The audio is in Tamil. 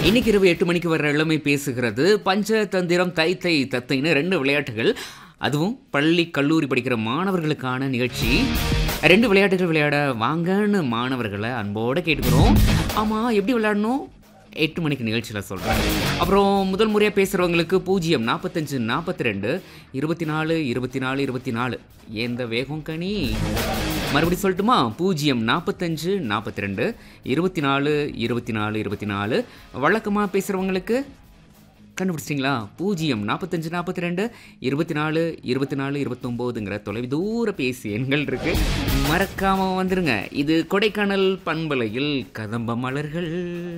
இன்னைக்கு இரவு எட்டு மணிக்கு வர்ற இளமை பேசுகிறது பஞ்சதந்திரம் தை தை தத்தைன்னு ரெண்டு விளையாட்டுகள் அதுவும் பள்ளி கல்லூரி படிக்கிற மாணவர்களுக்கான நிகழ்ச்சி ரெண்டு விளையாட்டுகள் விளையாட வாங்கன்னு மாணவர்களை அன்போடு கேட்டுக்கிறோம் ஆமாம் எப்படி விளையாடணும் எட்டு மணிக்கு நிகழ்ச்சியில் சொல்கிறேன் அப்புறம் முதல் முறையாக பேசுகிறவங்களுக்கு பூஜ்ஜியம் நாற்பத்தஞ்சு நாற்பத்தி ரெண்டு இருபத்தி நாலு இருபத்தி நாலு இருபத்தி நாலு எந்த வேகம் கனி மறுபடியும் சொல்லட்டுமா பூஜ்ஜியம் நாற்பத்தஞ்சு நாற்பத்தி ரெண்டு இருபத்தி நாலு இருபத்தி நாலு இருபத்தி நாலு வழக்கமாக பேசுகிறவங்களுக்கு கண்டுபிடிச்சிட்டிங்களா பூஜ்ஜியம் நாற்பத்தஞ்சு நாற்பத்தி ரெண்டு இருபத்தி நாலு இருபத்தி நாலு இருபத்தொம்போதுங்கிற தொலைதூர பேசி எண்கள் இருக்கு மறக்காம வந்துருங்க இது கொடைக்கானல் பண்பலையில் கதம்ப மலர்கள்